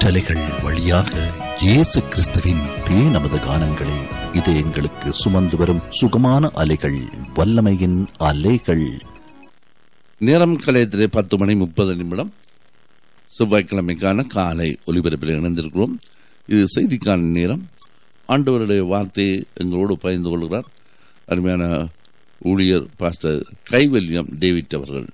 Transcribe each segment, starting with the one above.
காற்றலைகள் வழியாக இயேசு கிறிஸ்துவின் தே நமது கானங்களை இது எங்களுக்கு சுமந்து வரும் சுகமான அலைகள் வல்லமையின் அலைகள் நேரம் கலையத்திலே பத்து மணி முப்பது நிமிடம் செவ்வாய்க்கிழமைக்கான காலை ஒலிபரப்பில் இணைந்திருக்கிறோம் இது செய்திக்கான நேரம் ஆண்டவருடைய வார்த்தையை எங்களோடு பகிர்ந்து கொள்கிறார் அருமையான ஊழியர் பாஸ்டர் கைவல்யம் டேவிட் அவர்கள்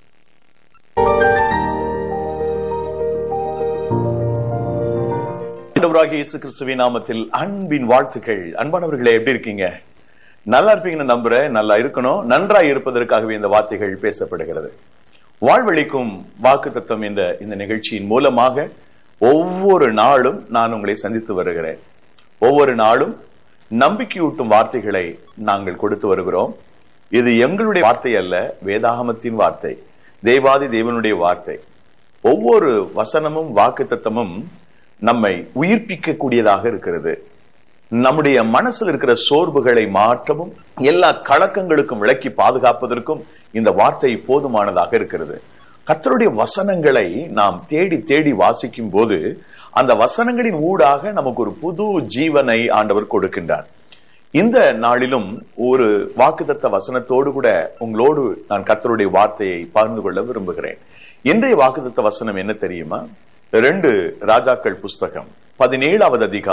ஆண்டவராகிய இயேசு கிறிஸ்துவின் நாமத்தில் அன்பின் வாழ்த்துக்கள் அன்பானவர்களே எப்படி இருக்கீங்க நல்லா இருப்பீங்கன்னு நம்புறேன் நல்லா இருக்கணும் நன்றாய் இருப்பதற்காகவே இந்த வார்த்தைகள் பேசப்படுகிறது வாழ்வழிக்கும் வாக்கு தத்துவம் என்ற இந்த நிகழ்ச்சியின் மூலமாக ஒவ்வொரு நாளும் நான் உங்களை சந்தித்து வருகிறேன் ஒவ்வொரு நாளும் நம்பிக்கையூட்டும் வார்த்தைகளை நாங்கள் கொடுத்து வருகிறோம் இது எங்களுடைய வார்த்தை அல்ல வேதாகமத்தின் வார்த்தை தேவாதி தேவனுடைய வார்த்தை ஒவ்வொரு வசனமும் வாக்கு தத்தமும் நம்மை உயிர்ப்பிக்க கூடியதாக இருக்கிறது நம்முடைய மனசில் இருக்கிற சோர்வுகளை மாற்றவும் எல்லா கலக்கங்களுக்கும் விளக்கி பாதுகாப்பதற்கும் இந்த வார்த்தை போதுமானதாக இருக்கிறது கத்தருடைய வசனங்களை நாம் தேடி தேடி வாசிக்கும் போது அந்த வசனங்களின் ஊடாக நமக்கு ஒரு புது ஜீவனை ஆண்டவர் கொடுக்கின்றார் இந்த நாளிலும் ஒரு வாக்குத்தத்த வசனத்தோடு கூட உங்களோடு நான் கத்தருடைய வார்த்தையை பகிர்ந்து கொள்ள விரும்புகிறேன் இன்றைய வாக்குத்தத்த வசனம் என்ன தெரியுமா ரெண்டு ராஜாக்கள் புஸ்தகம் பதினேழாவது அதிகாரம்